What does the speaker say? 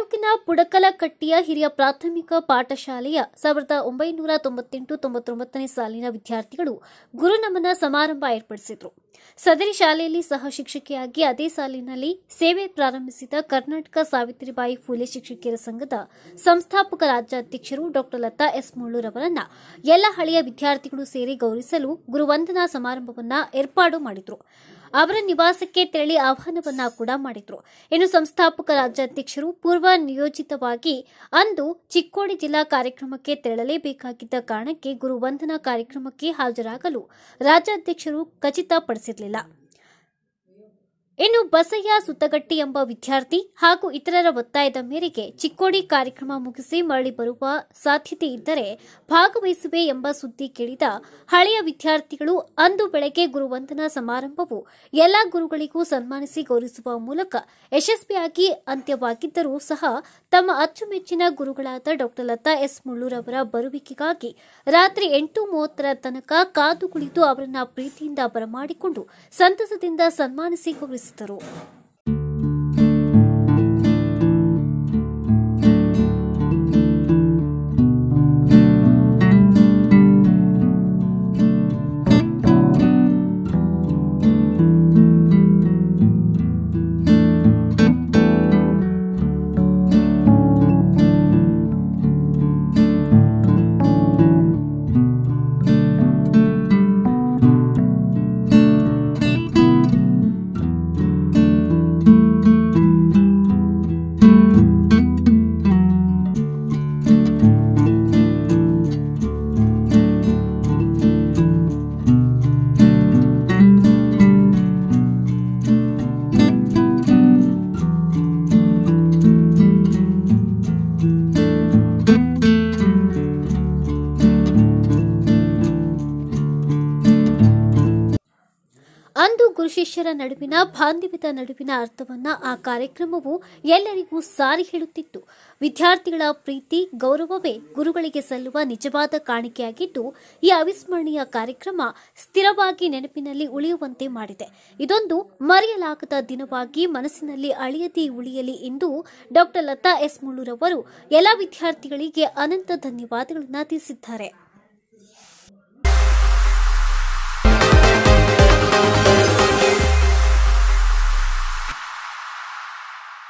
ತಾಲೂಕಿನ ಪುಡಕಲಕಟ್ಟಿಯ ಹಿರಿಯ ಪ್ರಾಥಮಿಕ ಪಾಠಶಾಲೆಯ ಸಾವಿರದ ಒಂಬೈನೂರ ತೊಂಬತ್ತೆಂಟು ತೊಂಬತ್ತೊಂಬತ್ತನೇ ಸಾಲಿನ ವಿದ್ಯಾರ್ಥಿಗಳು ಗುರುನಮನ ಸಮಾರಂಭ ಏರ್ಪಡಿಸಿದರು ಸದರಿ ಶಾಲೆಯಲ್ಲಿ ಸಹ ಶಿಕ್ಷಕಿಯಾಗಿ ಅದೇ ಸಾಲಿನಲ್ಲಿ ಸೇವೆ ಪ್ರಾರಂಭಿಸಿದ ಕರ್ನಾಟಕ ಸಾವಿತ್ರಿಬಾಯಿ ಫುಲೆ ಶಿಕ್ಷಕಿಯರ ಸಂಘದ ಸಂಸ್ಥಾಪಕ ರಾಜ್ಯಾಧ್ಯಕ್ಷರು ಡಾ ಲತಾ ಎಸ್ ಮುಳ್ಳೂರವರನ್ನ ಎಲ್ಲ ಹಳೆಯ ವಿದ್ಯಾರ್ಥಿಗಳು ಸೇರಿ ಗೌರವಿಸಲು ಗುರುವಂದನಾ ಸಮಾರಂಭವನ್ನ ಏರ್ಪಾಡು ಮಾಡಿದ್ರು ಅವರ ನಿವಾಸಕ್ಕೆ ತೆರಳಿ ಆಹ್ವಾನವನ್ನ ಕೂಡ ಮಾಡಿದ್ರು ಇನ್ನು ಸಂಸ್ಥಾಪಕ ರಾಜ್ಯಾಧ್ಯಕ್ಷರು ಪೂರ್ವ ನಿಯೋಜಿತವಾಗಿ ಅಂದು ಚಿಕ್ಕೋಡಿ ಜಿಲ್ಲಾ ಕಾರ್ಯಕ್ರಮಕ್ಕೆ ತೆರಳಲೇಬೇಕಾಗಿದ್ದ ಕಾರಣಕ್ಕೆ ಗುರುವಂದನಾ ಕಾರ್ಯಕ್ರಮಕ್ಕೆ ಹಾಜರಾಗಲು ರಾಜ್ಯಾಧ್ಯಕ್ಷರು ಖಚಿತಪಡಿಸಿರಲಿಲ್ಲ ಇನ್ನು ಬಸಯ್ಯ ಸುತ್ತಗಟ್ಟಿ ಎಂಬ ವಿದ್ಯಾರ್ಥಿ ಹಾಗೂ ಇತರರ ಒತ್ತಾಯದ ಮೇರೆಗೆ ಚಿಕ್ಕೋಡಿ ಕಾರ್ಯಕ್ರಮ ಮುಗಿಸಿ ಮರಳಿ ಬರುವ ಸಾಧ್ಯತೆ ಇದ್ದರೆ ಭಾಗವಹಿಸುವೆ ಎಂಬ ಸುದ್ದಿ ಕೇಳಿದ ಹಳೆಯ ವಿದ್ಯಾರ್ಥಿಗಳು ಅಂದು ಬೆಳಗ್ಗೆ ಗುರುವಂದನಾ ಸಮಾರಂಭವು ಎಲ್ಲಾ ಗುರುಗಳಿಗೂ ಸನ್ಮಾನಿಸಿ ಗೌರವಿಸುವ ಮೂಲಕ ಯಶಸ್ವಿಯಾಗಿ ಅಂತ್ಯವಾಗಿದ್ದರೂ ಸಹ ತಮ್ಮ ಅಚ್ಚುಮೆಚ್ಚಿನ ಗುರುಗಳಾದ ಡಾ ಲತಾ ಎಸ್ ಮುಳ್ಳೂರವರ ಬರುವಿಕೆಗಾಗಿ ರಾತ್ರಿ ಎಂಟು ಮೂವತ್ತರ ತನಕ ಕಾದು ಕುಳಿತು ಅವರನ್ನ ಪ್ರೀತಿಯಿಂದ ಬರಮಾಡಿಕೊಂಡು ಸಂತಸದಿಂದ ಸನ್ಮಾನಿಸಿ ಗೌರವಿಸಿದರು ಅಂದು ಗುರು ಶಿಷ್ಯರ ನಡುವಿನ ಬಾಂಧವ್ಯದ ನಡುವಿನ ಅರ್ಥವನ್ನ ಆ ಕಾರ್ಯಕ್ರಮವು ಎಲ್ಲರಿಗೂ ಸಾರಿ ಹೇಳುತ್ತಿತ್ತು ವಿದ್ಯಾರ್ಥಿಗಳ ಪ್ರೀತಿ ಗೌರವವೇ ಗುರುಗಳಿಗೆ ಸಲ್ಲುವ ನಿಜವಾದ ಕಾಣಿಕೆಯಾಗಿದ್ದು ಈ ಅವಿಸ್ಮರಣೀಯ ಕಾರ್ಯಕ್ರಮ ಸ್ಥಿರವಾಗಿ ನೆನಪಿನಲ್ಲಿ ಉಳಿಯುವಂತೆ ಮಾಡಿದೆ ಇದೊಂದು ಮರೆಯಲಾಗದ ದಿನವಾಗಿ ಮನಸ್ಸಿನಲ್ಲಿ ಅಳಿಯದಿ ಉಳಿಯಲಿ ಎಂದು ಡಾ ಲತಾ ಎಸ್ ಮುಳ್ಳೂರವರು ಎಲ್ಲ ವಿದ್ಯಾರ್ಥಿಗಳಿಗೆ ಅನಂತ ಧನ್ಯವಾದಗಳನ್ನು ತಿಳಿಸಿದ್ದಾರೆ